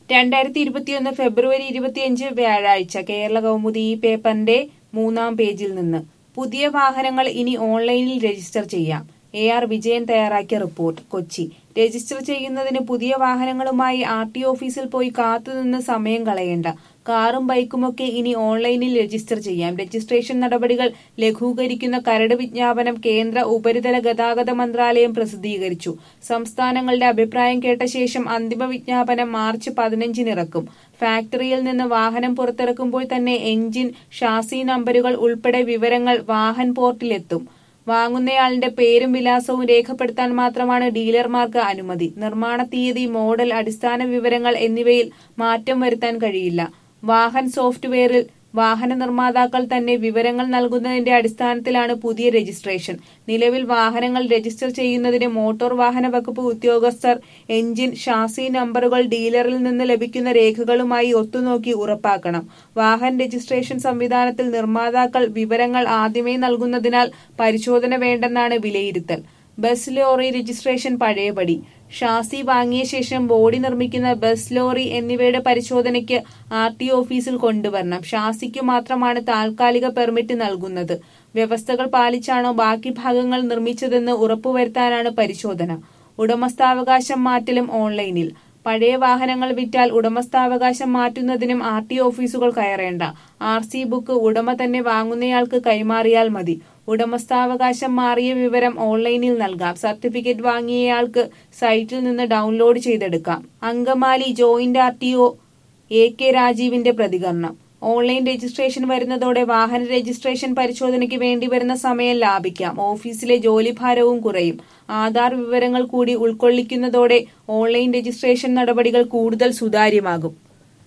രണ്ടായിരത്തി ഇരുപത്തിയൊന്ന് ഫെബ്രുവരി ഇരുപത്തിയഞ്ച് വ്യാഴാഴ്ച കേരള കൗമുദി ഈ പേപ്പറിന്റെ മൂന്നാം പേജിൽ നിന്ന് പുതിയ വാഹനങ്ങൾ ഇനി ഓൺലൈനിൽ രജിസ്റ്റർ ചെയ്യാം എ ആർ വിജയൻ തയ്യാറാക്കിയ റിപ്പോർട്ട് കൊച്ചി രജിസ്റ്റർ ചെയ്യുന്നതിന് പുതിയ വാഹനങ്ങളുമായി ആർ ടി ഓഫീസിൽ പോയി കാത്തുനിന്ന് സമയം കളയേണ്ട കാറും ബൈക്കുമൊക്കെ ഇനി ഓൺലൈനിൽ രജിസ്റ്റർ ചെയ്യാം രജിസ്ട്രേഷൻ നടപടികൾ ലഘൂകരിക്കുന്ന കരട് വിജ്ഞാപനം കേന്ദ്ര ഉപരിതല ഗതാഗത മന്ത്രാലയം പ്രസിദ്ധീകരിച്ചു സംസ്ഥാനങ്ങളുടെ അഭിപ്രായം കേട്ട ശേഷം അന്തിമ വിജ്ഞാപനം മാർച്ച് പതിനഞ്ചിനിറക്കും ഫാക്ടറിയിൽ നിന്ന് വാഹനം പുറത്തിറക്കുമ്പോൾ തന്നെ എഞ്ചിൻ ഷാസി നമ്പറുകൾ ഉൾപ്പെടെ വിവരങ്ങൾ വാഹൻ പോർട്ടിലെത്തും വാങ്ങുന്നയാളിന്റെ പേരും വിലാസവും രേഖപ്പെടുത്താൻ മാത്രമാണ് ഡീലർമാർക്ക് അനുമതി നിർമ്മാണ തീയതി മോഡൽ അടിസ്ഥാന വിവരങ്ങൾ എന്നിവയിൽ മാറ്റം വരുത്താൻ കഴിയില്ല വാഹൻ സോഫ്റ്റ്വെയറിൽ വാഹന നിർമ്മാതാക്കൾ തന്നെ വിവരങ്ങൾ നൽകുന്നതിന്റെ അടിസ്ഥാനത്തിലാണ് പുതിയ രജിസ്ട്രേഷൻ നിലവിൽ വാഹനങ്ങൾ രജിസ്റ്റർ ചെയ്യുന്നതിന് മോട്ടോർ വാഹന വകുപ്പ് ഉദ്യോഗസ്ഥർ എഞ്ചിൻ ഷാസി നമ്പറുകൾ ഡീലറിൽ നിന്ന് ലഭിക്കുന്ന രേഖകളുമായി ഒത്തുനോക്കി ഉറപ്പാക്കണം വാഹൻ രജിസ്ട്രേഷൻ സംവിധാനത്തിൽ നിർമ്മാതാക്കൾ വിവരങ്ങൾ ആദ്യമേ നൽകുന്നതിനാൽ പരിശോധന വേണ്ടെന്നാണ് വിലയിരുത്തൽ ബസ് ലോറി രജിസ്ട്രേഷൻ പഴയപടി ഷാസി വാങ്ങിയ ശേഷം ബോഡി നിർമ്മിക്കുന്ന ബസ് ലോറി എന്നിവയുടെ പരിശോധനയ്ക്ക് ആർ ടി ഓഫീസിൽ കൊണ്ടുവരണം ഷാസിക്ക് മാത്രമാണ് താൽക്കാലിക പെർമിറ്റ് നൽകുന്നത് വ്യവസ്ഥകൾ പാലിച്ചാണോ ബാക്കി ഭാഗങ്ങൾ നിർമ്മിച്ചതെന്ന് ഉറപ്പുവരുത്താനാണ് പരിശോധന ഉടമസ്ഥാവകാശം മാറ്റലും ഓൺലൈനിൽ പഴയ വാഹനങ്ങൾ വിറ്റാൽ ഉടമസ്ഥാവകാശം മാറ്റുന്നതിനും ആർ ടി ഓഫീസുകൾ കയറേണ്ട ആർ സി ബുക്ക് ഉടമ തന്നെ വാങ്ങുന്നയാൾക്ക് കൈമാറിയാൽ മതി ഉടമസ്ഥാവകാശം മാറിയ വിവരം ഓൺലൈനിൽ നൽകാം സർട്ടിഫിക്കറ്റ് വാങ്ങിയയാൾക്ക് സൈറ്റിൽ നിന്ന് ഡൗൺലോഡ് ചെയ്തെടുക്കാം Angamaly joint R T O A K രാജീവിന്റെ പ്രതികരണം ഓൺലൈൻ രജിസ്ട്രേഷൻ വരുന്നതോടെ വാഹന രജിസ്ട്രേഷൻ പരിശോധനയ്ക്ക് വേണ്ടിവരുന്ന സമയം ലാഭിക്കാം ഓഫീസിലെ ജോലിഭാരവും കുറയും ആധാർ വിവരങ്ങൾ കൂടി ഉൾക്കൊള്ളിക്കുന്നതോടെ ഓൺലൈൻ രജിസ്ട്രേഷൻ നടപടികൾ കൂടുതൽ സുതാര്യമാകും